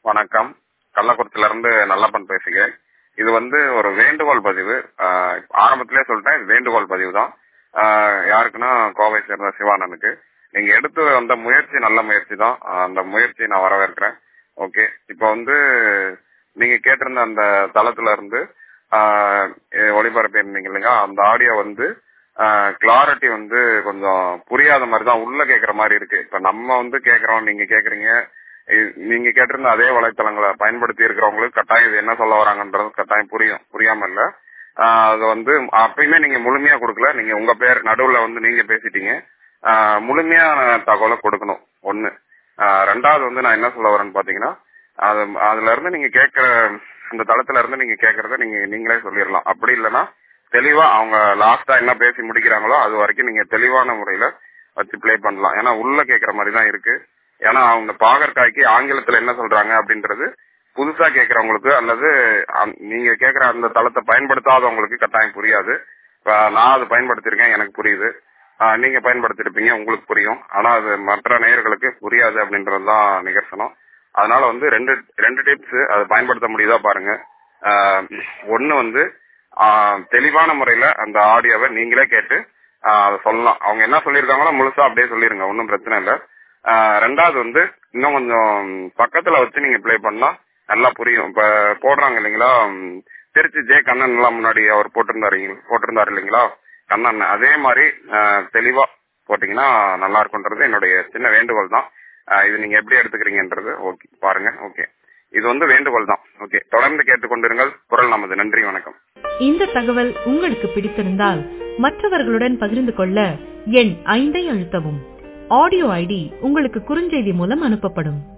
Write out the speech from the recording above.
வணக்கம் கள்ளக்குறிச்சில இருந்து நல்லப்பன் பேசுகிறேன் இது வந்து ஒரு வேண்டுகோள் பதிவு ஆஹ் ஆரம்பத்திலே சொல்லிட்டேன் இது வேண்டுகோள் பதிவு தான் ஆஹ் யாருக்குன்னா கோவை சேர்ந்த சிவானனுக்கு நீங்க எடுத்து வந்த முயற்சி நல்ல முயற்சி தான் ஆஹ் அந்த முயற்சியை நான் வரவேற்கிறேன் ஓகே இப்போ வந்து நீங்க கேட்டிருந்த அந்த தளத்துல இருந்து ஆஹ் ஒளிபரப்பு இருந்தீங்க இல்லைங்க அந்த ஆடியோ வந்து கிளாரிட்டி வந்து கொஞ்சம் புரியாத மாதிரி தான் உள்ள கேக்குற மாதிரி இருக்கு இப்ப நம்ம வந்து கேக்குறோம் நீங்க கேக்குறீங்க இ- நீங்க கேட்டிருந்த அதே வலைத்தளங்களை பயன்படுத்தி இருக்கிறவங்களுக்கு கட்டாயம் இது என்ன சொல்ல வராங்கன்றது கட்டாயம் புரியும் புரியாம இல்ல ஆஹ் அது வந்து அப்பயுமே நீங்க முழுமையா கொடுக்கல நீங்க உங்க பேர் நடுவுல வந்து நீங்க பேசிட்டீங்க ஆஹ் முழுமையான தகவலை கொடுக்கணும் ஒண்ணு ஆஹ் ரெண்டாவது வந்து நான் என்ன சொல்ல வரேன்னு பாத்தீங்கன்னா அது அதுல இருந்து நீங்க கேட்கிற அந்த தளத்துல இருந்து நீங்க கேக்குறத நீங்க நீங்களே சொல்லிடலாம் அப்படி இல்லைன்னா தெளிவா அவங்க லாஸ்டா என்ன பேசி முடிக்கிறாங்களோ அது வரைக்கும் நீங்க தெளிவான முறையில வச்சு ப்ளே பண்ணலாம் ஏன்னா உள்ள கேக்குற மாதிரி தான் இருக்கு ஏன்னா அவங்க பாகற்காய்க்கு ஆங்கிலத்துல என்ன சொல்றாங்க அப்படின்றது புதுசா கேக்குறவங்களுக்கு அல்லது அந்த- நீங்க கேக்குற அந்த தளத்தை பயன்படுத்தாதவங்களுக்கு கட்டாயம் புரியாது இப்ப நான் அது பயன்படுத்திருக்கேன் எனக்கு புரியுது ஆஹ் நீங்க பயன்படுத்திருப்பீங்க உங்களுக்கு புரியும் ஆனா அது மற்ற நேயர்களுக்கு புரியாது அப்படின்றதுதான் நிகர்சனம் அதனால வந்து ரெண்டு ரெண்டு டிப்ஸ் அதை பயன்படுத்த முடியுதா பாருங்க ஆஹ் ஒண்ணு வந்து ஆஹ் தெளிவான முறையில அந்த ஆடியோவை நீங்களே கேட்டு ஆஹ் அதை சொல்லலாம் அவங்க என்ன சொல்லியிருக்காங்களோ முழுசா அப்படியே சொல்லிருங்க ஒன்றும் பிரச்சனை இல்லை ஆஹ் ரெண்டாவது வந்து இன்னும் கொஞ்சம் பக்கத்துல வச்சு நீங்க ப்ளே பண்ணா நல்லா புரியும் இப்ப போடுறாங்க இல்லைங்களா உம், திருச்சி ஜே கண்ணன் எல்லாம் முன்னாடி அவர் போட்டிருந்தாரு போட்டிருந்தாரு இல்லைங்களா கண்ணன் அதே மாதிரி ஆஹ் தெளிவா போட்டீங்கன்னா நல்லா இருக்கும்ன்றது என்னுடைய சின்ன வேண்டுகோள் தான் ஆஹ் இது நீங்க எப்படி எடுத்துக்கிறீங்கன்றது ஓகே பாருங்க ஓகே இது வந்து வேண்டுகோள் தான் ஓகே தொடர்ந்து கேட்டுக்கொண்டிருங்கள் குரல் நமது நன்றி வணக்கம் இந்த தகவல் உங்களுக்கு பிடித்திருந்தால் மற்றவர்களுடன் பகிர்ந்து கொள்ள எண் ஐந்தை அழுத்தவும் ஆடியோ ஐடி உங்களுக்கு குறுஞ்செய்தி மூலம் அனுப்பப்படும்